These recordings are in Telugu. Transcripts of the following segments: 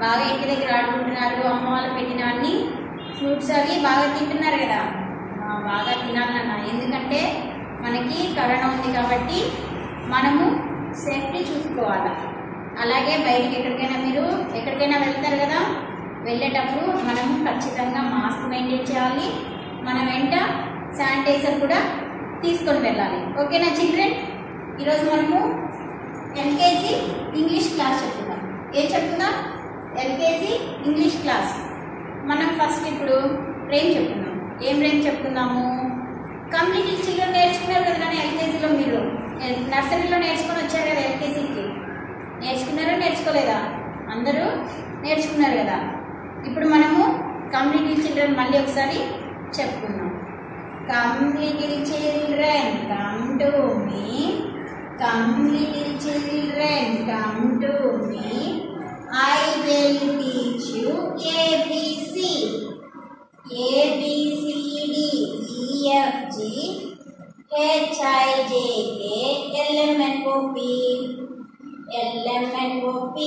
బాగా ఇంటి దగ్గర ఆడుకుంటున్నారు అమ్మ వాళ్ళు పెట్టిన అన్ని ఫ్రూట్స్ అవి బాగా తింటున్నారు కదా ఆ, బాగా తినాలన్న ఎందుకంటే మనకి కరోనా ఉంది కాబట్టి మనము సేఫ్టీ చూసుకోవాలి అలాగే బయటికి ఎక్కడికైనా మీరు ఎక్కడికైనా వెళ్తారు కదా వెళ్ళేటప్పుడు మనం ఖచ్చితంగా మాస్క్ మెయింటైన్ చేయాలి మన వెంట శానిటైజర్ కూడా తీసుకొని వెళ్ళాలి ఓకేనా చిల్డ్రన్ ఈరోజు మనము ఎల్కేజీ ఇంగ్లీష్ క్లాస్ చెప్తున్నాం ఏం చెప్తున్నాం ఎల్కేజీ ఇంగ్లీష్ క్లాస్ మనం ఫస్ట్ ఇప్పుడు రేం చెప్తున్నాం ఏం రేం చెప్తున్నాము కంప్లీట్ చిల్డ్రన్ నేర్చుకున్నారు కదా కానీ ఎల్కేజీలో మీరు ఎల్- నర్సరీలో నేర్చుకొని వచ్చారు కదా ఎల్కేజీకి నేర్చుకున్నారా నేర్చుకోలేదా అందరూ నేర్చుకున్నారు కదా ఇప్పుడు మనము కంప్లీట్ చిల్డ్రన్ మళ్ళీ ఒకసారి చెప్పుకున్నాం come little children come to me come little children come to me I will teach you ABC ABCD EFG HIJK LMNOP LMNOP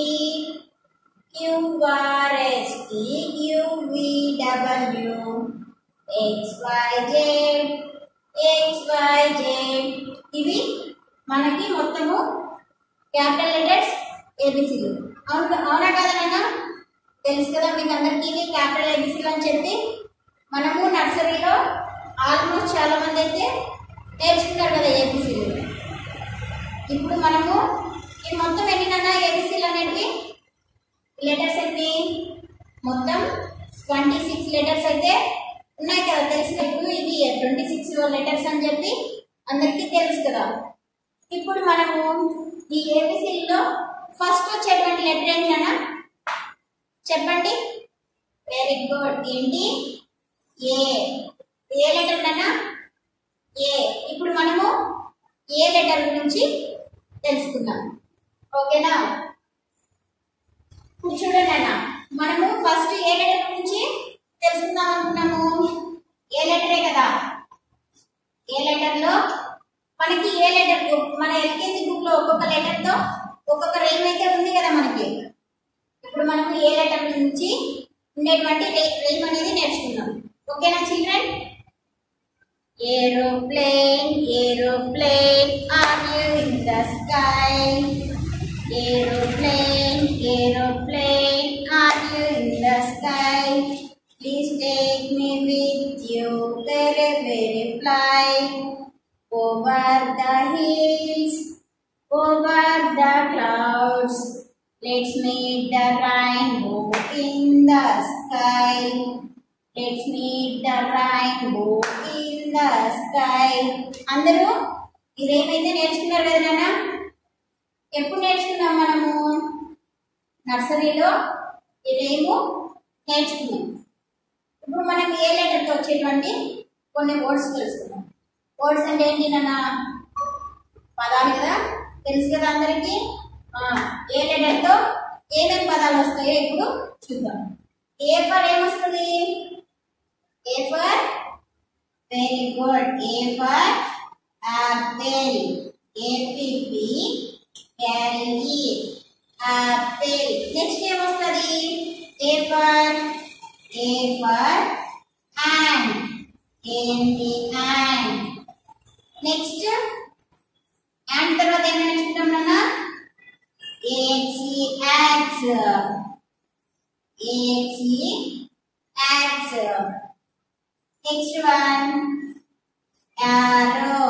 QRST UVW XYZ XYZ ఇవి మనకి మొత్తము క్యాపిటల్ లెటర్స్ ఏబిసిలు అవును అవునా కాదనగా తెలుసు కదా మీకు అందరికీ ఇవి క్యాపిటల్ ఏబిసిలు అని చెప్పి మనము నర్సరీలో ఆల్మోస్ట్ చాలా మంది అయితే నేర్చుకున్నారు కదా ఏబిసిలు ఇప్పుడు మనము ఈ మొత్తం ఎన్నినన్నా ఏబిసిలు అనేటివి లెటర్స్ ఎన్ని మొత్తం ట్వంటీ సిక్స్ లెటర్స్ అయితే ఉన్నాయి కదా తెలుసు కదా ఇప్పుడు ఇది ట్వంటీ సిక్స్ లెటర్స్ అని చెప్పి అందరికీ తెలుసు కదా ఇప్పుడు మనము ఈ ఏబిసిలో ఫస్ట్ వచ్చేటువంటి లెటర్ ఏంటన్నా చెప్పండి వెరీ గుడ్ ఏంటి ఏ ఏ లెటర్ అన్నా ఏ ఇప్పుడు మనము ఏ లెటర్ గురించి తెలుసుకుందాం ఓకేనా ఇప్పుడు చూడండి అన్న మనము ఫస్ట్ ఏ లెటర్ గురించి తెలుసుకుందాం అనుకున్నాము ఏ లెటరే కదా ఏ లెటర్ లో మనకి ఏ లెటర్ మన ఎల్కేజీ బుక్ లో ఒక్కొక్క లెటర్ తో ఒక్కొక్క రేమ్ అయితే ఉంది కదా మనకి ఇప్పుడు మనము ఏ లెటర్ నుంచి ఉండేటువంటి రేమ్ అనేది నేర్చుకుందాం ఓకేనా children aeroplane aeroplane are you in the sky aeroplane aeroplane are you in the sky please take me with you very very fly over the hills over the clouds. Let's meet the rainbow in the sky. Let's meet the rainbow in the sky. అందరూ ఇదేమైతే నేర్చుకున్నారు కదా నాన్న ఎప్పుడు నేర్చుకున్నాం మనము నర్సరీలో ఇదేమో నేర్చుకున్నాం ఇప్పుడు మనం ఏ లెటర్తో వచ్చేటువంటి కొన్ని వర్డ్స్ తెలుసుకున్నాం వర్డ్స్ అంటే ఏంటి నాన్న పదాలు కదా తెలుసు కదా అందరికి ఏ లెటర్తో ఏమేమి పదాలు వస్తాయో ఇప్పుడు చూద్దాం ఏ ఫర్ ఏమొస్తుంది A for very good A for apple APP carry apple next ఏమొస్తుంది A for A for ant ఏంటి అండ్ నెక్స్ట్ అండ్ తర్వాత ఏం నేర్చుకుంటాం నాన్న AXE axe AXE axe next one arrow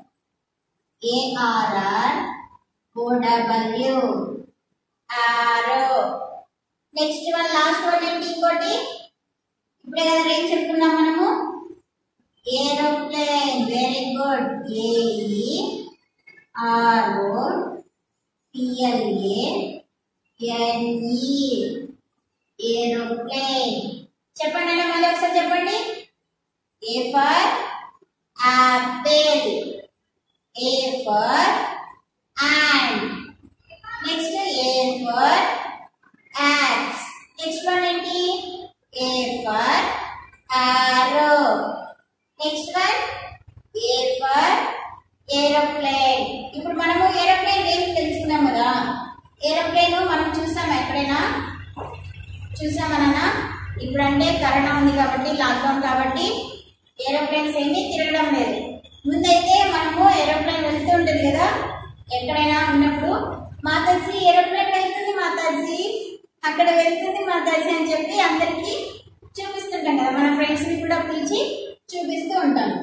ARR OW arrow next one last one ఏంటి ఇంకోటి ఇప్పుడే కదా ఏం చెప్పుకున్నాం మనము aeroplane very good AE RO PLA NE aeroplane చెప్పండి అన్న మళ్ళీ ఒకసారి చెప్పండి A for apple A for ant next A for axe next one ఏంటి A for arrow next one A for aeroplane ఇప్పుడు మనము ఏరోప్లేన్ ఏం తెలుసుకున్నాం కదా ఏరోప్లేన్ మనం చూసాం ఎక్కడైనా చూసామన్నా ఇప్పుడంటే కరోనా ఉంది కాబట్టి లాక్డౌన్ కాబట్టి ఏరోప్లేన్స్ ఏమీ తిరగడం లేదు ముందైతే మనము ఏరోప్లేన్ వెళ్తూ ఉంటుంది కదా ఎక్కడైనా ఉన్నప్పుడు మాతాజీ ఏరోప్లేన్ వెళ్తుంది మాతాజీ అక్కడ వెళ్తుంది మాతాజీ అని చెప్పి అందరికీ చూపిస్తుంటాం కదా మన ఫ్రెండ్స్ ని కూడా పిలిచి చూపిస్తూ ఉంటాను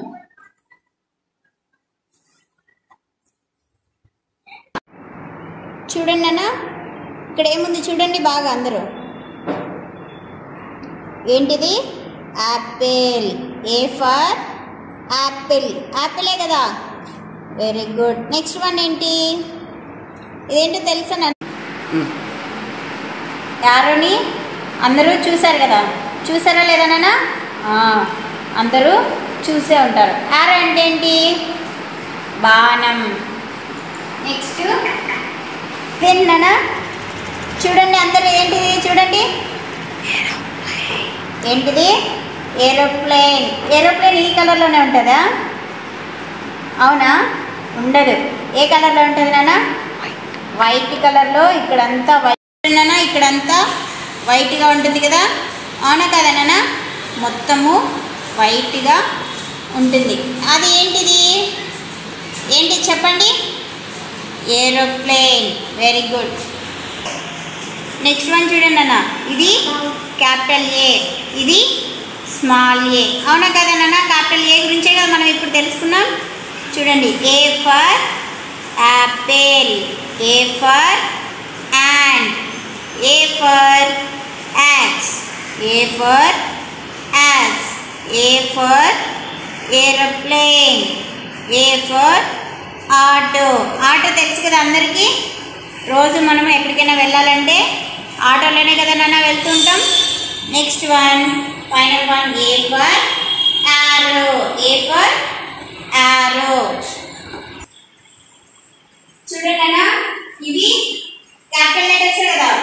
చూడండి అన్న ఇక్కడ ఏముంది చూడండి బాగా అందరూ ఏంటిది యాపిల్ ఏ ఫర్ యాపిల్ యాపిలే కదా వెరీ గుడ్ నెక్స్ట్ వన్ ఏంటి ఇదేంటో తెలుసా నన్ను యారోని అందరూ చూశారు కదా చూసారా లేదా నాన్న ఆ, అందరూ చూసే ఉంటారు యారో అంటే ఏంటి బాణం నెక్స్ట్ పెన్ నాన్న చూడండి అందరూ ఏంటిది చూడండి ఏంటిది ఏరోప్లేన్ ఏరోప్లేన్ ఈ కలర్లోనే ఉంటుందా అవునా ఉండదు ఏ కలర్లో ఉంటుంది నాన్న వైట్ కలర్లో ఇక్కడంతా వైట్ నాన్న ఇక్కడంతా వైట్గా ఉంటుంది కదా అవునా కదా నాన్న మొత్తము వైట్గా ఉంటుంది అది ఏంటిది ఏంటి చెప్పండి aeroplane very good next one చూడండి అన్న ఇది క్యాపిటల్ ఏ ఇది స్మాల్ ఏ అవునా కదా నాన్న క్యాపిటల్ ఏ గురించే కదా మనం ఇప్పుడు తెలుసుకున్నాం చూడండి A for apple A for ant A for axe A for ass A for aeroplane A for auto auto తెలుసు కదా అందరికీ రోజు మనం ఎక్కడికైనా వెళ్ళాలంటే ఆటోలోనే కదా నాన్న వెళ్తుంటాం next one final one A for arrow A for arrow చూడండి అన్న ఇవి క్యాపిటల్ లెటర్స్ కదా